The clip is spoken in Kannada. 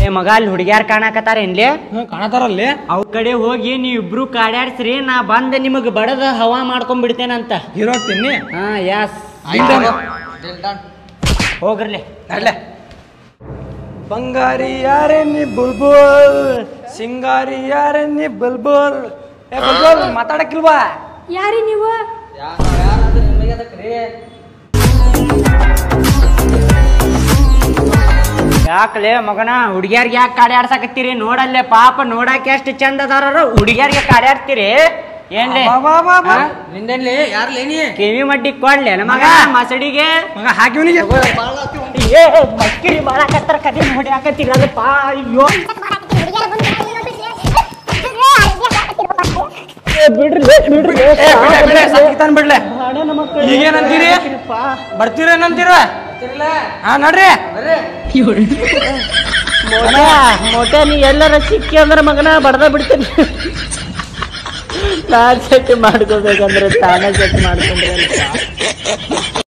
ಏ ಮಗ ಅಲ್ಲಿ ಹುಡುಗ್ಯಾರ ಕಾಣಕತ್ತಾರ ಏನ್ಲಿ ಹ್ಞೂ ಕಾಣತಾರಲ್ಲಿ ಅವ್ರ ಕಡೆ ಹೋಗಿ ನೀವ್ ಇಬ್ರು ಕಾಡ್ಯಾಡ್ಸ್ರಿ ನಾ ಬಂದ ನಿಮಗ್ ಬಡದ ಹವಾ ಮಾಡ್ಕೊಂಡ್ಬಿಡ್ತೇನಂತ ಹೀರೋ ಆಗ್ತೀನಿ ಹಾ ಯಾಸ್ ಹೋಗ್ರಲಿ ನಡ್ಲೆ ಬಂಗಾರಿ ಯಾರೇ ನೀ ಬುಲ್ಬುಲ್ ಸಿಂಗಾರಿ ಯಾರೇ ನೀ ಬುಲ್ಬುಲ್ ಏ ಬುಲ್ಬುಲ್ ಮಾತಾಡಕ್ಕಿಲ್ವಾ ಯಾರಿ ನೀವು ಯಾಕಲೇ ಮಗನ ಹುಡುಗ್ಯಾರ್ಗೆ ಯಾಕೆ ಕಾಡ್ಯಾಡ್ಸಕತ್ತೀರಿ ನೋಡಲ್ಲೇ ಪಾಪ ನೋಡಾಕ ಎಷ್ಟು ಚಂದ ಅದಾರ ಹುಡುಗ್ಯಾರ್ಗೆ ಕಾಡ್ಯಾಡ್ತೀರಿ ಏನ್ಲಿ ಬಾ ಬಾ ಬಾ ನಿಂದಲ್ಲಿ ಯಾರ್ಲೇನಿ ಕಿವಿ ಮಡ್ಡಿ ಕೊಡ್ಲೆ ಮಗ ಮಸಡಿಗೆ ಮಗ ಹಾಕಿವನಿಗೆ ಏ ಮಕ್ಕಿರಿ ಮಾಡಾಕತ್ತಾರ ಕತೆ ನೋಡಿ ಹಾಕತ್ತೀರಲ್ಲಪ್ಪ ಅಯ್ಯೋ ಏ, ಬಿಡ್ರಿ ಬಿಡ್ರಿ ಸಾಕಿತಾನ್ ಬಿಡ್ಲೆ ಈಗೇನಂತೀರಿ ಬರ್ತೀರೇನಂತೀರ ಹಾ ನಡ್ರಿ ಮೊಟ್ಟೆ ನೀ ಎಲ್ಲರ ಸಿಕ್ಕಿ ಅಂದ್ರೆ ಮಗನ ಬಡ್ದ ಬಿಡ್ತೀನಿ ನಾನ್ ಸೆಟ್ ಮಾಡ್ಕೋಬೇಕಂದ್ರೆ ತಾನೇ ಸೆಟ್ ಮಾಡ್ಕೊಂಡ್ರೆ ಅಂತ